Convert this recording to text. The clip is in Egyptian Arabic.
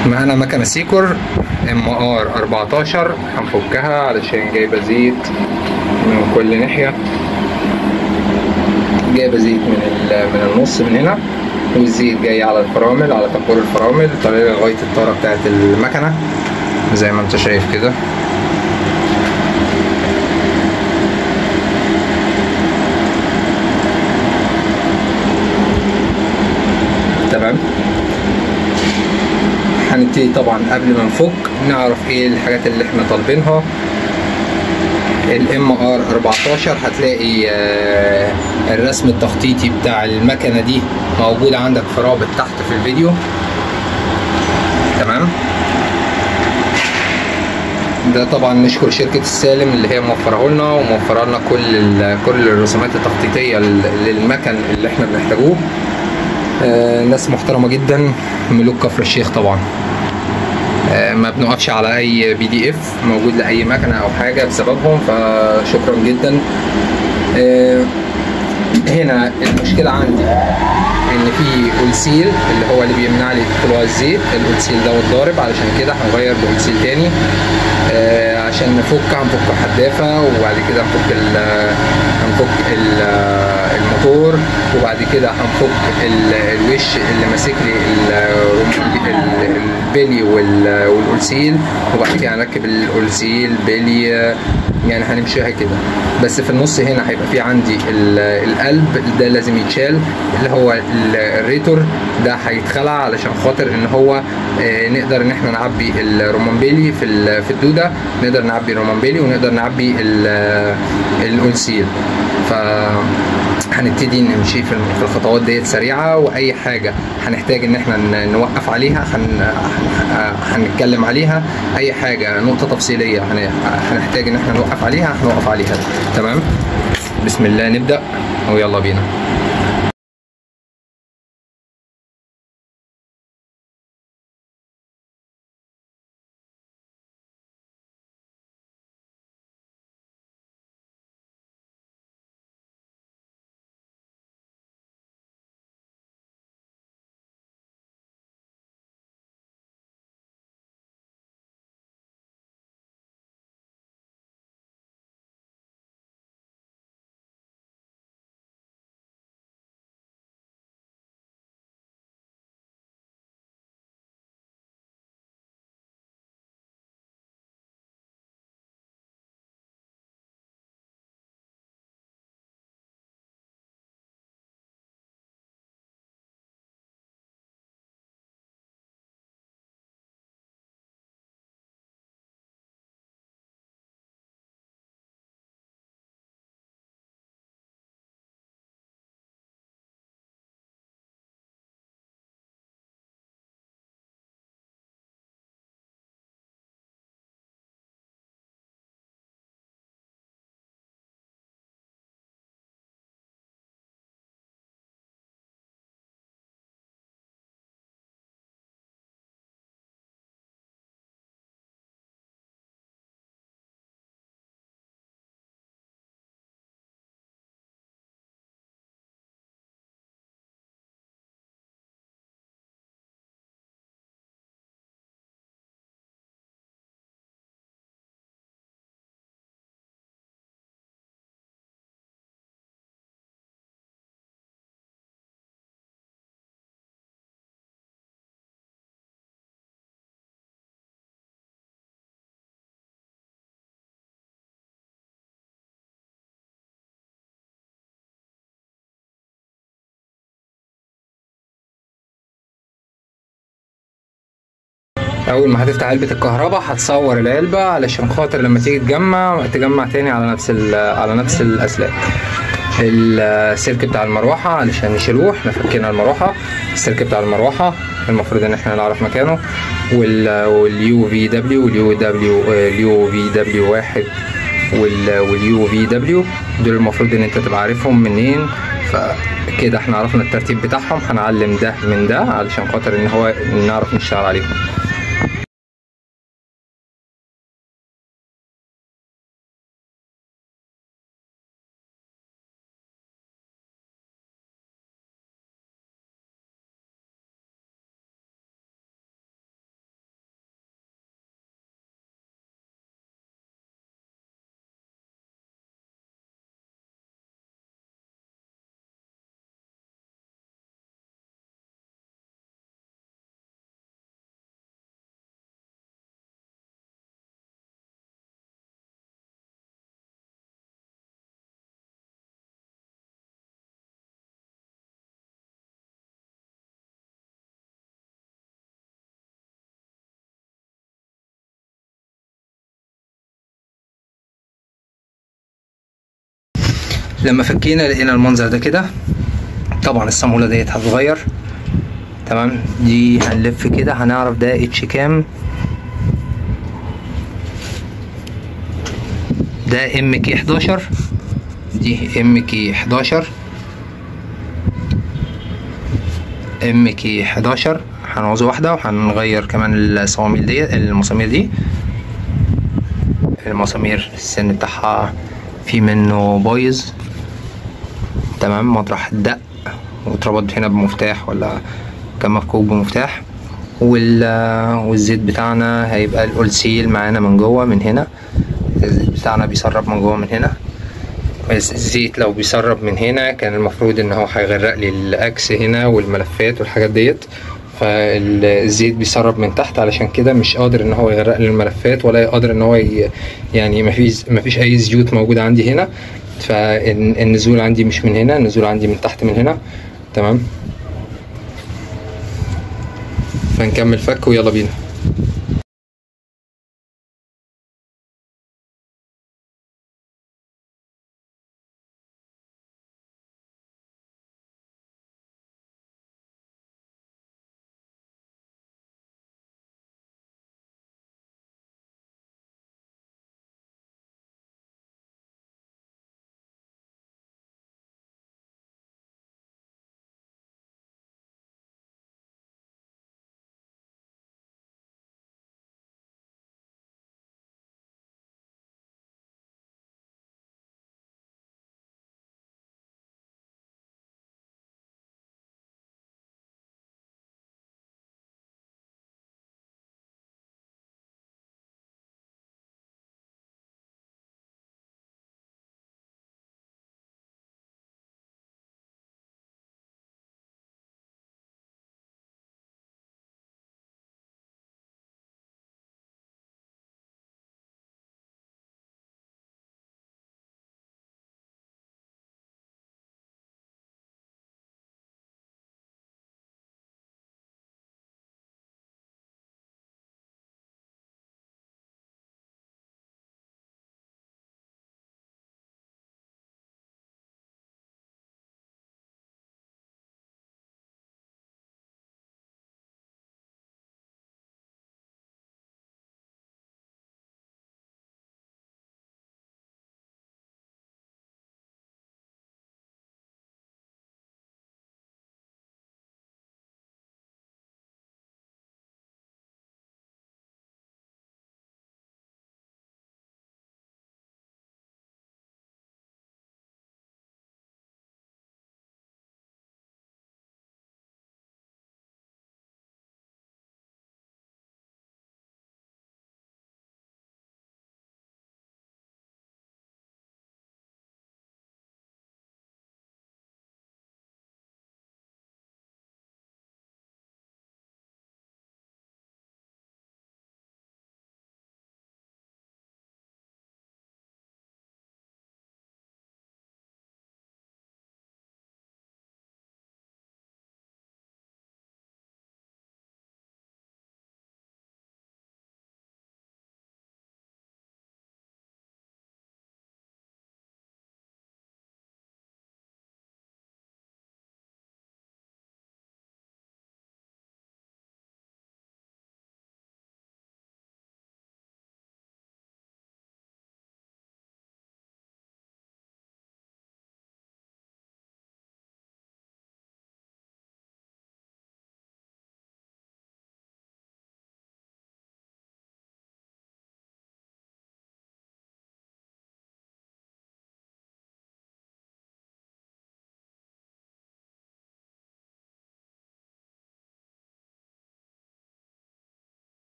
معانا مكنة سيكور ام ار 14 هنفكها علشان جايبة زيت من كل ناحية جايبة زيت من ال- من النص من هنا والزيت جاي على الفرامل على طابور الفرامل طالع لغاية الطارة بتاعت المكنة زي ما انت شايف كده تمام هنبتدي طبعا قبل ما نفك نعرف ايه الحاجات اللي احنا طالبينها الام ار 14 هتلاقي آه، الرسم التخطيطي بتاع المكنه دي موجود عندك في رابط تحت في الفيديو تمام ده طبعا نشكر شركة السالم اللي هي موفره لنا وموفره لنا كل ال- كل الرسومات التخطيطية لل- للمكن اللي احنا بنحتاجوه آه، ناس محترمة جدا ملوك كفر الشيخ طبعا آه، ما بنقفش على اي بي دي اف موجود لاي مكنه او حاجه بسببهم فشكرا جدا آه، هنا المشكله عندي ان في اولسيل اللي هو اللي بيمنع لي طلوع الزيت الاولسيل ده ضارب علشان كده هنغير باولسيل تاني آه، عشان نفك هنفك حدافه وبعد كده هنفك ال هنفك ال الموتور وبعد كده هنفك ال- الوش اللي ماسك لي ال- ال- البلي وال- والاولسيل وبعد كده هنركب الاولسيل بلي يعني هنمشيها كده بس في النص هنا هيبقى في عندي ال- القلب ده لازم يتشال اللي هو ال- الريتور ده هيتخلع علشان خاطر ان هو آه، نقدر ان احنا نعبي الرومانبيلي في ال- في الدوده نقدر نعبي الرومانبيلي ونقدر نعبي ال- الاولسيل ف هنبتدي نمشي في في الخطوات ديت سريعه واي حاجه هنحتاج ان احنا ن- نوقف عليها هن... هن- هنتكلم عليها اي حاجه نقطه تفصيليه هن... هنحتاج ان احنا نوقف عليها هنوقف عليها تمام بسم الله نبدا ويلا بينا اول ما هتفتح علبه الكهرباء هتصور العلبه علشان خاطر لما تيجي تجمع تجمع تاني على نفس ال- على نفس الاسلاك السلك بتاع المروحه علشان نشيلوه احنا فكينا المروحه السلك بتاع المروحه المفروض ان احنا نعرف مكانه واليو في دبليو واليو دبليو اليو في دبليو واحد واليو في دبليو دول المفروض ان انت تبقى عارفهم منين فكده احنا عرفنا الترتيب بتاعهم هنعلم ده من ده علشان خاطر ان هو نعرف نشتغل عليهم لما فكينا لقينا المنظر ده كده طبعا الصامولة ديت هتتغير تمام دي هنلف كده هنعرف ده اتش كام ده ام كي 11 دي ام كي 11 ام كي 11 هنعوز واحدة وهنغير كمان الصواميل دي المسامير دي المسامير السن بتاعها في منه بايظ تمام مطرح الدق واتربط هنا بمفتاح ولا كان مفكوك بمفتاح وال والزيت بتاعنا هيبقى الاولسيل معانا من جوه من هنا الزيت بتاعنا بيسرب من جوه من هنا الزيت لو بيسرب من هنا كان المفروض ان هو هيغرق لي الاكس هنا والملفات والحاجات ديت فالزيت بيسرب من تحت علشان كده مش قادر ان هو يغرق لي الملفات ولا قادر ان هو ي... يعني مفيش مفيش اي زيوت موجوده عندي هنا فالنزول عندي مش من هنا النزول عندي من تحت من هنا تمام فنكمل فك ويلا بينا